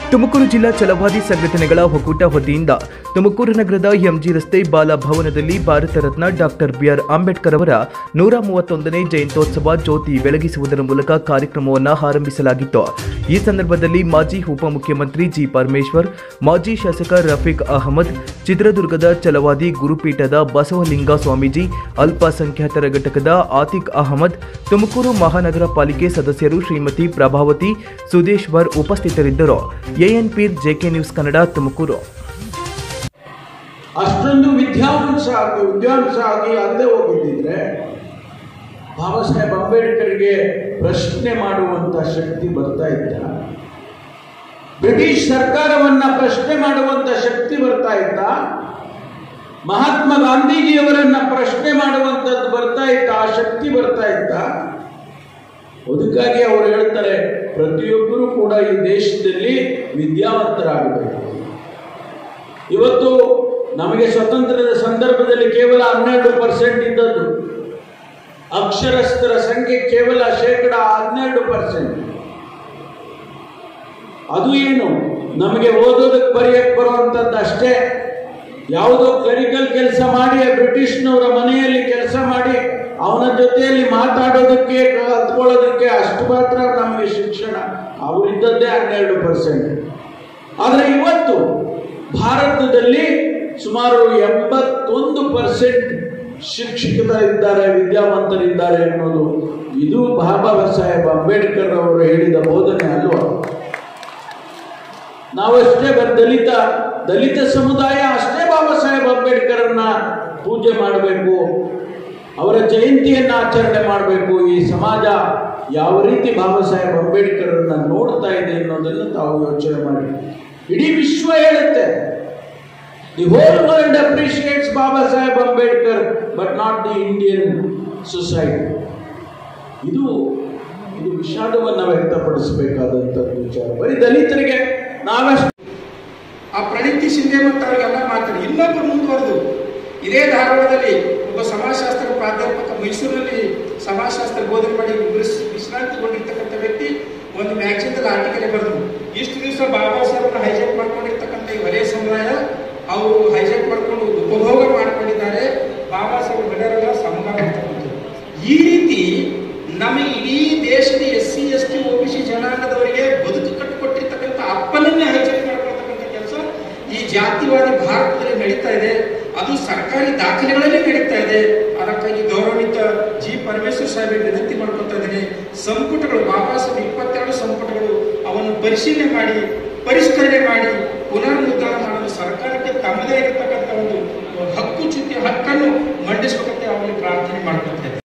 ತುಮಕೂರು ಜಿಲ್ಲಾ ಛಲವಾದಿ ಸಂಘಟನೆಗಳ ಒಕ್ಕೂಟ ವತಿಯಿಂದ ತುಮಕೂರು ನಗರದ ಎಂಜಿ ರಸ್ತೆ ಬಾಲಭವನದಲ್ಲಿ ಭಾರತ ರತ್ನ ಡಾಕ್ಟರ್ ಬಿಆರ್ ಅಂಬೇಡ್ಕರ್ ಅವರ ನೂರ ಮೂವತ್ತೊಂದನೇ ಜಯಂತ್ಯೋತ್ಸವ ಜ್ಯೋತಿ ಬೆಳಗಿಸುವುದರ ಮೂಲಕ ಕಾರ್ಯಕ್ರಮವನ್ನು ಆರಂಭಿಸಲಾಗಿತ್ತು ಈ ಸಂದರ್ಭದಲ್ಲಿ ಮಾಜಿ ಉಪಮುಖ್ಯಮಂತ್ರಿ ಜಿ ಪರಮೇಶ್ವರ್ ಮಾಜಿ ಶಾಸಕ ರಫೀಕ್ ಅಹಮದ್ ಚಿತ್ರದುರ್ಗದ ಛಲವಾದಿ ಗುರುಪೀಠದ ಬಸವಲಿಂಗ ಸ್ವಾಮೀಜಿ ಅಲ್ಪಸಂಖ್ಯಾತರ ಘಟಕದ ಆತಿಕ್ ಅಹಮದ್ ತುಮಕೂರು ಮಹಾನಗರ ಪಾಲಿಕೆ ಸದಸ್ಯರು ಶ್ರೀಮತಿ ಪ್ರಭಾವತಿ ಸುದೇಶ್ವರ್ ಉಪಸ್ಥಿತರಿದ್ದರು ANP JK news Kannada Tumakuru ಅಷ್ಟೊಂದು ವಿದ್ಯಾವಂಸ ಆಗಿ ವಿದ್ವಾಂಸ ಆಗಿ ಅಲ್ಲೇ ಹೋಗಿದ್ದಿದ್ರೆ ಬಾಬಾ ಸಾಹೇಬ್ ಅಂಬೇಡ್ಕರ್ಗೆ ಪ್ರಶ್ನೆ ಮಾಡುವಂತ ಶಕ್ತಿ ಬರ್ತಾ ಇತ್ತ ಬ್ರಿಟಿಷ್ ಸರ್ಕಾರವನ್ನ ಪ್ರಶ್ನೆ ಮಾಡುವಂತ ಶಕ್ತಿ ಬರ್ತಾ ಇತ್ತ ಮಹಾತ್ಮ ಗಾಂಧೀಜಿಯವರನ್ನ ಪ್ರಶ್ನೆ ಮಾಡುವಂಥದ್ದು ಬರ್ತಾ ಇತ್ತ ಆ ಶಕ್ತಿ ಬರ್ತಾ ಇತ್ತ ಅದಕ್ಕಾಗಿ ಅವರು ಹೇಳ್ತಾರೆ ಪ್ರತಿಯೊಬ್ಬರೂ ಕೂಡ ಈ ದೇಶದಲ್ಲಿ ವಿದ್ಯಾವಂತರಾಗಬೇಕು ಇವತ್ತು ನಮಗೆ ಸ್ವತಂತ್ರದ ಸಂದರ್ಭದಲ್ಲಿ ಕೇವಲ ಹನ್ನೆರಡು ಪರ್ಸೆಂಟ್ ಇದ್ದದ್ದು ಅಕ್ಷರಸ್ಥರ ಸಂಖ್ಯೆ ಕೇವಲ ಶೇಕಡ ಹನ್ನೆರಡು ಪರ್ಸೆಂಟ್ ಅದು ಏನು ನಮಗೆ ಓದೋದಕ್ಕೆ ಬರೆಯಕ್ಕೆ ಬರುವಂಥದ್ದು ಅಷ್ಟೇ ಯಾವುದೋ ಕ್ಲರಿಕಲ್ ಕೆಲಸ ಮಾಡಿ ಬ್ರಿಟಿಷ್ನವರ ಮನೆಯಲ್ಲಿ ಕೆಲಸ ಮಾಡಿ ಅವನ ಜೊತೆಯಲ್ಲಿ ಮಾತಾಡೋದಕ್ಕೆ ಕಲ್ತ್ಕೊಳ್ಳೋದಕ್ಕೆ ಅಷ್ಟು ಮಾತ್ರ ನಮಗೆ ಶಿಕ್ಷಣ ಅವರಿದ್ದದ್ದೇ ಹನ್ನೆರಡು ಪರ್ಸೆಂಟ್ ಆದರೆ ಇವತ್ತು ಭಾರತದಲ್ಲಿ ಸುಮಾರು ಎಂಬತ್ತೊಂದು ಪರ್ಸೆಂಟ್ ಶಿಕ್ಷಿತರಿದ್ದಾರೆ ವಿದ್ಯಾವಂತರಿದ್ದಾರೆ ಅನ್ನೋದು ಇದು ಬಾಬಾ ಸಾಹೇಬ್ ಅಂಬೇಡ್ಕರ್ ಅವರು ಹೇಳಿದ ಬೋಧನೆ ಅಲ್ವಾ ನಾವಷ್ಟೇ ಬರ್ ದಲಿತ ದಲಿತ ಸಮುದಾಯ ಅಷ್ಟೇ ಬಾಬಾ ಸಾಹೇಬ್ ಅಂಬೇಡ್ಕರನ್ನ ಪೂಜೆ ಮಾಡಬೇಕು ಅವರ ಜಯಂತಿಯನ್ನು ಆಚರಣೆ ಮಾಡಬೇಕು ಈ ಸಮಾಜ ಯಾವ ರೀತಿ ಬಾಬಾ ಸಾಹೇಬ್ ಅಂಬೇಡ್ಕರನ್ನ ನೋಡ್ತಾ ಇದೆ ಅನ್ನೋದನ್ನು ತಾವು ಯೋಚನೆ ಮಾಡಿ ಇಡೀ ವಿಶ್ವ ಹೇಳುತ್ತೆ the whole world appreciates Baba Saheb Ambedkar but not the Indian society ಇದು ಇದು ವಿಷಾದವನ್ನು ವ್ಯಕ್ತಪಡಿಸಬೇಕಾದಂಥದ್ದು ವಿಚಾರ ಬರೀ ದಲಿತರಿಗೆ ನಾವಷ್ಟು ಆ ಪ್ರಣೀತಿ ಶಿಂದೆ ಮತ್ತು ಅವರಿಗೆಲ್ಲ ಮಾತಾಡಿ ಇನ್ನೊಬ್ಬರು ಮುಂದುವರೆದು ಇದೇ ಧಾರವಾಡದಲ್ಲಿ ಒಬ್ಬ ಸಮಾಜಶಾಸ್ತ್ರ ಪ್ರಾಧ್ಯಾಪಕ ಮೈಸೂರಿನಲ್ಲಿ ಸಮಾಜಶಾಸ್ತ್ರ ಬೋಧನೆ ಮಾಡಿ ವಿಸ್- ವಿಶ್ರಾಂತಿಗೊಂಡಿರ್ತಕ್ಕಂಥ ವ್ಯಕ್ತಿ ಒಂದು ಮ್ಯಾಗ್ಜಿನ್ದಲ್ಲಿ ಆರ್ಟಿಕಲ್ ಬರೆದ್ರು ಇಷ್ಟು ದಿವಸ ಬಾಬಾ ಸಾಹೇಬ್ನ ಹೈಜಾಕ್ ಮಾಡ್ಕೊಂಡಿರ್ತಕ್ಕಂಥ ಈ ಹೊರೆ ಸಮುದಾಯ ಅವರು ಹೈಜಾಕ್ ಮಾಡ್ಕೊಂಡು ಉಪಭೋಗ ಮಾಡ್ಕೊಂಡಿದ್ದಾರೆ ಬಾಬಾ ಸಾಹೇಬ್ ಗಣ್ಯರೆಲ್ಲ ಸಮಗಾರ ಅಂತಕ್ಕಂಥದ್ದು ಈ ರೀತಿ ನಮಗೆ ಇಡೀ ದೇಶದ S C S T O B C ಜನಾಂಗದವರಿಗೆ ಬದುಕು ಕಟ್ಟಿಕೊಟ್ಟಿರ್ತಕ್ಕಂಥ ಅಪ್ಪನನ್ನೇ ಹೈಜಾಕ್ ಮಾಡ್ಕೊಳ್ತಕ್ಕಂಥ ಕೆಲಸ ಈ ಜಾತಿವಾದಿ ಭಾರತದಲ್ಲಿ ನಡೀತಾ ಇದೆ ಅದು ಸರ್ಕಾರಿ ದಾಖಲೆಗಳಲ್ಲಿ ನಡೀತಾ ಇದೆ ಅದಕ್ಕಾಗಿ ಗೌರವಿತ ಜಿ ಪರಮೇಶ್ವರ್ ಸಾಹೇಬ್ ವಿನಂತಿ ಮಾಡ್ಕೊತಾ ಇದ್ದೀನಿ ಸಂಪುಟಗಳು ಬಾಬಾ ಸಾಹೇಬ್ ಇಪ್ಪತ್ತೆರಡು ಸಂಪುಟಗಳು ಅವನ್ನು ಪರಿಶೀಲನೆ ಮಾಡಿ ಪರಿಷ್ಕರಣೆ ಮಾಡಿ ಪುನರ್ಮುದ್ರಣ ಮಾಡಲು ಸರ್ಕಾರಕ್ಕೆ ತಮ್ಮದೇ ಇರತಕ್ಕಂಥ ಒಂದು ಹಕ್ಕು ಚುತಿ ಹಕ್ಕನ್ನು ಮಂಡಿಸಬೇಕಂತ ಅವರಿಗೆ ಪ್ರಾರ್ಥನೆ ಮಾಡ್ಕೊತಾ ಇದ್ದೀನಿ